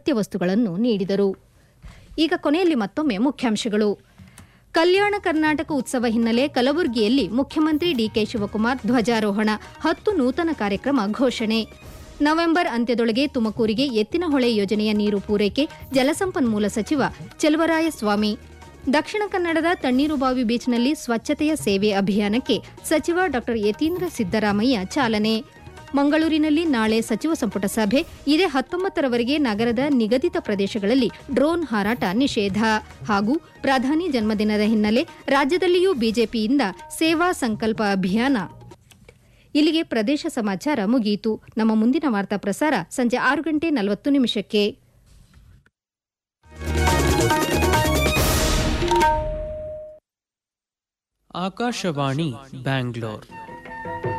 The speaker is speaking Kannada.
ಅಗತ್ಯ ವಸ್ತುಗಳನ್ನು ನೀಡಿದರು ಈಗ ಕೊನೆಯಲ್ಲಿ ಮತ್ತೊಮ್ಮೆ ಮುಖ್ಯಾಂಶಗಳು ಕಲ್ಯಾಣ ಕರ್ನಾಟಕ ಉತ್ಸವ ಹಿನ್ನೆಲೆ ಕಲಬುರಗಿಯಲ್ಲಿ ಮುಖ್ಯಮಂತ್ರಿ ಡಿಕೆ ಶಿವಕುಮಾರ್ ಧ್ವಜಾರೋಹಣ ಹತ್ತು ನೂತನ ಕಾರ್ಯಕ್ರಮ ಘೋಷಣೆ ನವೆಂಬರ್ ಅಂತ್ಯದೊಳಗೆ ತುಮಕೂರಿಗೆ ಎತ್ತಿನಹೊಳೆ ಯೋಜನೆಯ ನೀರು ಪೂರೈಕೆ ಜಲಸಂಪನ್ಮೂಲ ಸಚಿವ ಚೆಲುವರಾಯಸ್ವಾಮಿ ದಕ್ಷಿಣ ಕನ್ನಡದ ತಣ್ಣೀರುಬಾವಿ ಬೀಚ್ನಲ್ಲಿ ಸ್ವಚ್ಛತೆಯ ಸೇವೆ ಅಭಿಯಾನಕ್ಕೆ ಸಚಿವ ಡಾ ಯತೀಂದ್ರ ಸಿದ್ದರಾಮಯ್ಯ ಚಾಲನೆ ಮಂಗಳೂರಿನಲ್ಲಿ ನಾಳೆ ಸಚಿವ ಸಂಪುಟ ಸಭೆ ಇದೇ ಹತ್ತೊಂಬತ್ತರವರೆಗೆ ನಗರದ ನಿಗದಿತ ಪ್ರದೇಶಗಳಲ್ಲಿ ಡ್ರೋನ್ ಹಾರಾಟ ನಿಷೇಧ ಹಾಗೂ ಪ್ರಧಾನಿ ಜನ್ಮದಿನದ ಹಿನ್ನೆಲೆ ರಾಜ್ಯದಲ್ಲಿಯೂ ಬಿಜೆಪಿಯಿಂದ ಸೇವಾ ಸಂಕಲ್ಪ ಅಭಿಯಾನ ಇಲ್ಲಿಗೆ ಪ್ರದೇಶ ಸಮಾಚಾರ ಮುಗಿಯಿತು ನಮ್ಮ ಮುಂದಿನ ವಾರ್ತಾ ಪ್ರಸಾರ ಸಂಜೆ ಆರು ಗಂಟೆ ನಲವತ್ತು ನಿಮಿಷಕ್ಕೆ ಆಕಾಶವಾಣಿ ಬ್ಯಾಂಗ್ಳೂರ್